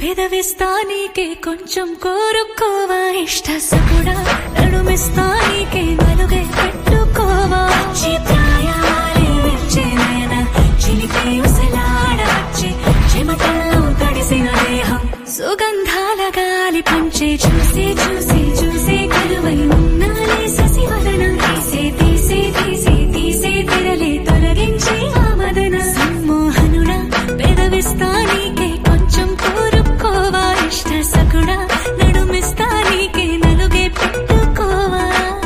పెదవిస్తా నీకే కొంచెం కోరుకోవా ఇష్ట సకుడా నడుమిస్తా నీకే నలుగే పెట్టుకోవా వచ్చి ప్రాయాలే విచ్చే నయన చిలిపే ఉసలాడ వచ్చి చెమటల్లో తడిసిన దేహం సుగంధాల గాలి పంచే చూసే చూసే చూసే కలువై ఉన్నాలే ససివదన తీసే తీసే తీసే తీసే తెరలే తొలగించే ఆ మదన సమ్మోహనుడా పెదవిస్తా నీకే కొంచెం కోరుకోవా ఇష్ట సకుడా నడుమిస్తా నీకే నలుగే పెట్టుకోవా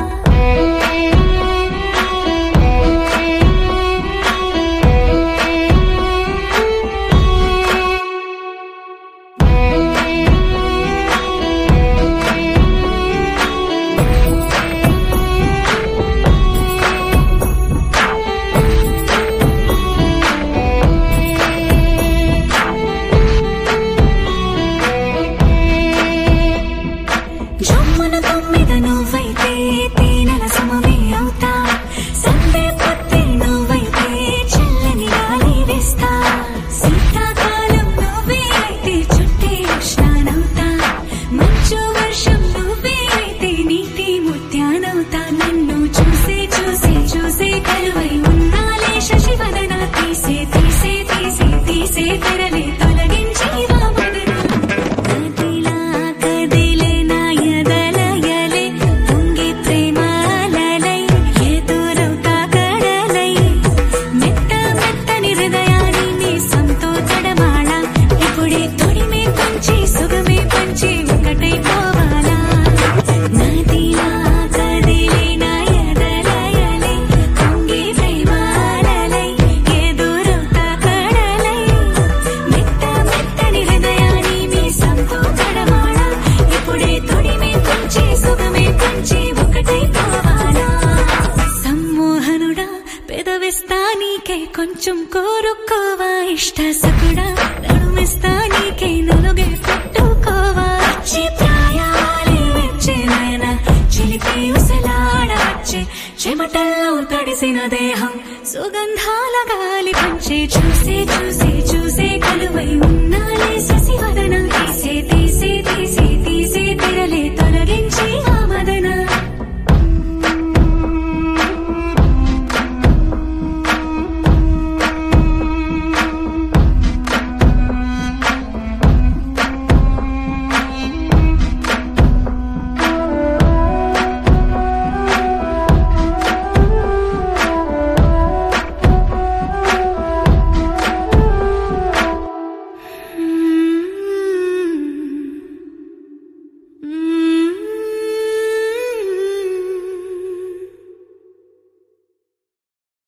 జమ్మున తొమ్మిద నువ్వైతే తేనెల సమమే అవుతా సందే పొత్తి నువ్వైతే చల్లని గాలి వేస్తా శీతాకాలం నువ్వే అయితే చుట్టే ఉష్ణానవుతా మంచు వర్షం నువ్వే అయితే నీటి ముత్యానవుతా నన్ను చూసే చూసే చూసే కలువై ఉండాలే శశివదన తీసే తీసే తీసే తీసే తెరలే తొలగించి వామదన కదిలా కదిలే నా ఎదలయలే పొంగి ప్రేమాలలై ఎదురవుతా కడలై మెత్త మెత్తని హృదయాన్ని నీ సంతో తడమాళ ఇప్పుడే తొడిమే పంచి సుగమే పంచి ఒకటై పోవాలా నదిలా కదిలే నా ఎదలయలే పొంగి ప్రేమాలలై ఎదురవుతా కడలై మెత్త మెత్తని హృదయాన్ని మీ సంతో తడమాడ ఇప్పుడే తొడిమే పంచి సుగమే పంచి ఒకటై పోవాలా సమ్మోహనుడా పెదవిస్తా నీకే కొంచెం కోరుకోవా ఇష్ట సకుడా నడుమిస్తా నీకే నలుగే పెట్టుకోవా వచ్చే ప్రాయాలే వచ్చే నయన చిలిపి ఉసలాడ వచ్చే చెమటల్లో తడిసిన దేహం సుగంధాల గాలి పంచే చూసే చూసే చూసే కలువై ఉన్న